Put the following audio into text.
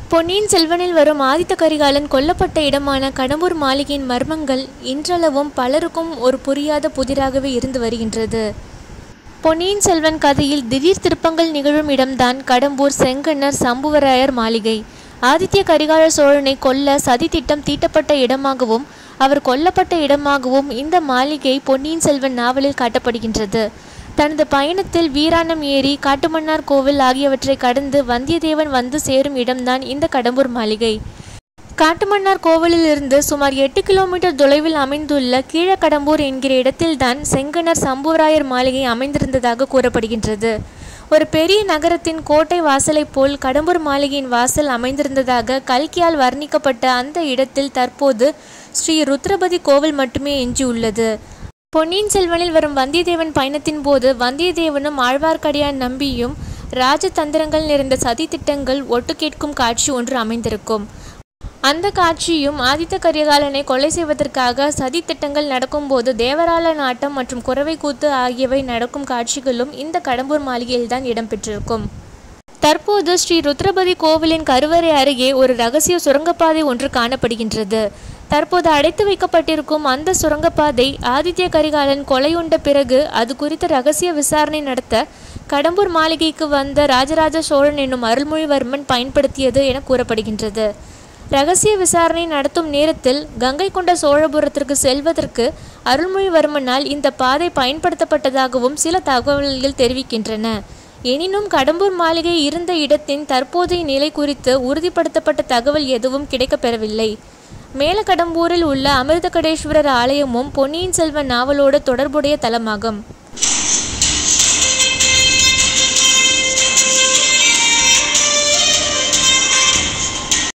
பொன்னியின் செல்வனில் வரும் ஆதித்த கரிகாலன் கொல்லப்பட்ட இடமான கடம்பூர் மாளிகையின் மர்மங்கள் இன்றளவும் பலருக்கும் ஒரு புரியாத புதிராகவே இருந்து வருகின்றது பொன்னியின் செல்வன் கதையில் திடீர் திருப்பங்கள் நிகழும் இடம்தான் கடம்பூர் செங்கன்னர் சம்புவராயர் மாளிகை ஆதித்ய கரிகால சோழனை கொல்ல சதி திட்டம் தீட்டப்பட்ட இடமாகவும் அவர் கொல்லப்பட்ட இடமாகவும் இந்த மாளிகை பொன்னியின் செல்வன் நாவலில் காட்டப்படுகின்றது தனது பயணத்தில் வீராணம் ஏரி காட்டுமன்னார் கோவில் ஆகியவற்றை கடந்து வந்தியத்தேவன் வந்து சேரும் இடம்தான் இந்த கடம்பூர் மாளிகை காட்டுமன்னார் கோவிலிலிருந்து சுமார் எட்டு கிலோமீட்டர் தொலைவில் அமைந்துள்ள கீழக்கடம்பூர் என்கிற இடத்தில்தான் செங்கனர் சம்புவராயர் மாளிகை அமைந்திருந்ததாக கூறப்படுகின்றது ஒரு பெரிய நகரத்தின் கோட்டை வாசலைப் போல் கடம்பூர் மாளிகையின் வாசல் அமைந்திருந்ததாக கல்கியால் வர்ணிக்கப்பட்ட அந்த இடத்தில் தற்போது ஸ்ரீ ருத்ரபதி கோவில் மட்டுமே எஞ்சியுள்ளது பொன்னியின் செல்வனில் வரும் வந்தியத்தேவன் பயணத்தின் போது வந்தியத்தேவனும் ஆழ்வார்க்கடியான் நம்பியும் ராஜதந்திரங்கள் நிறைந்த சதி திட்டங்கள் ஒட்டு கேட்கும் காட்சி ஒன்று அமைந்திருக்கும் அந்த காட்சியும் ஆதித்த கரிகாலனை கொலை செய்வதற்காக சதி திட்டங்கள் நடக்கும்போது தேவரால நாட்டம் மற்றும் குறவை கூத்து ஆகியவை நடக்கும் காட்சிகளும் இந்த கடம்பூர் மாளிகையில்தான் இடம்பெற்றிருக்கும் தற்போது ஸ்ரீ ருத்ரபதி கோவிலின் கருவறை அருகே ஒரு ரகசிய சுரங்கப்பாதை ஒன்று காணப்படுகின்றது தற்போது அடைத்து வைக்கப்பட்டிருக்கும் அந்த சுரங்கப்பாதை ஆதித்ய கரிகாலன் கொலையுண்ட பிறகு அது குறித்த ரகசிய விசாரணை நடத்த கடம்பூர் மாளிகைக்கு வந்த ராஜராஜ சோழன் என்னும் அருள்மொழிவர்மன் பயன்படுத்தியது என கூறப்படுகின்றது ரகசிய விசாரணை நடத்தும் நேரத்தில் கங்கை கொண்ட சோழபுரத்திற்கு செல்வதற்கு அருள்மொழிவர்மனால் இந்த பாதை பயன்படுத்தப்பட்டதாகவும் சில தகவல்கள் தெரிவிக்கின்றன எனினும் கடம்பூர் மாளிகை இருந்த இடத்தின் தற்போதைய நிலை குறித்து உறுதிப்படுத்தப்பட்ட தகவல் எதுவும் கிடைக்கப்பெறவில்லை மேலக்கடம்பூரில் உள்ள அமிர்தகடேஸ்வரர் ஆலயமும் பொன்னியின் செல்வன் நாவலோடு தொடர்புடைய தலமாகும்